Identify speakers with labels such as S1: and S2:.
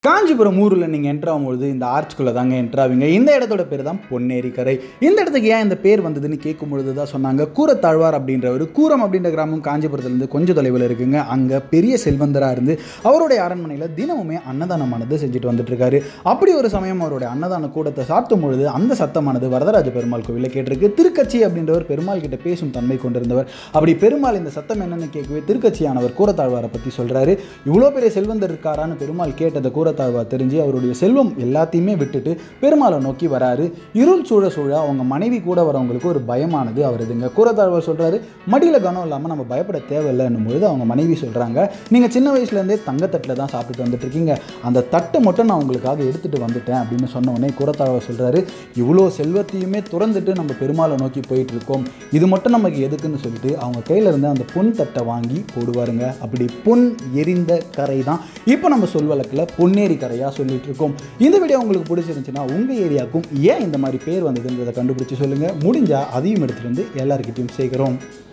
S1: காஞ்சிபுரம் ஊரில் நீங்கள் என்ட்ரு ஆகும்பொழுது இந்த ஆர்ச்சுக்குள்ளே தாங்க என்ட்ரு ஆவீங்க இந்த இடத்தோட பேர் தான் பொன்னேரி கரை இந்த இடத்துக்கு ஏன் இந்த பேர் வந்ததுன்னு கேட்கும் பொழுது தான் சொன்னாங்க கூரத்தாழ்வார் அப்படின்றவர் கூரம் அப்படின்ற கிராமம் காஞ்சிபுரத்துலேருந்து கொஞ்சம் தொலைவில் இருக்குங்க அங்கே பெரிய செல்வந்தராக இருந்து அவருடைய அரண்மனையில் தினமுமே அன்னதானமானது செஞ்சுட்டு வந்துட்டு இருக்காரு அப்படி ஒரு சமயம் அவருடைய அன்னதான கூடத்தை சாத்தும் பொழுது அந்த சத்தமானது வரதராஜ பெருமாள் கோவிலில் கேட்டிருக்கு திருக்கச்சி அப்படின்றவர் பெருமாள் கிட்ட பேசும் தன்மை கொண்டிருந்தவர் அப்படி பெருமாள் இந்த சத்தம் என்னன்னு கேட்கவே திருக்கட்சியானவர் கூரத்தாழ்வாரை பற்றி சொல்கிறாரு இவ்வளோ பெரிய செல்வந்தர் இருக்காரான்னு பெருமாள் கேட்டதை கூரத்தாழ்வார் தெரிஞ்சு அவருடைய செல்வம் எல்லாத்தையுமே விட்டுட்டு பெருமாளை நோக்கி வராரு இருள் சூழ சூழ அவங்க மனைவி கூட வரவங்களுக்கு ஒரு பயமானது அவருதுங்க கூரத்தாழ்வார் சொல்கிறாரு மடியில் கனம் இல்லாமல் நம்ம பயப்பட தேவையில்லைன்னும் பொழுது அவங்க மனைவி சொல்கிறாங்க நீங்கள் சின்ன வயசுலேருந்தே தங்கத்தட்டில் தான் சாப்பிட்டுட்டு வந்துட்டு இருக்கீங்க அந்த தட்டை மட்டும் நான் உங்களுக்காக எடுத்துகிட்டு வந்துட்டேன் அப்படின்னு சொன்ன உடனே கூரத்தாழ்வார் சொல்கிறாரு இவ்வளோ செல்வத்தையுமே துறந்துட்டு நம்ம பெருமாளை நோக்கி போயிட்டு இருக்கோம் இது மட்டும் நமக்கு எதுக்குன்னு சொல்லிட்டு அவங்க கையில் இருந்து அந்த பொன் தட்டை வாங்கி போடுவாருங்க அப்படி பொன் எரிந்த கரை தான் இப்போ நம்ம சொல்வழக்கில் பொன்னேரி கரையாக சொல்லிட்டு இருக்கோம் இந்த வீடியோ உங்களுக்கு பிடிச்சிருந்துச்சுன்னா உங்கள் ஏரியாவுக்கும் ஏன் இந்த மாதிரி பேர் வந்ததுன்றதை கண்டுபிடிச்சு சொல்லுங்கள் முடிஞ்சால் அதையும் எடுத்துகிட்டு வந்து எல்லாருக்கிட்டையும் சேர்க்குறோம்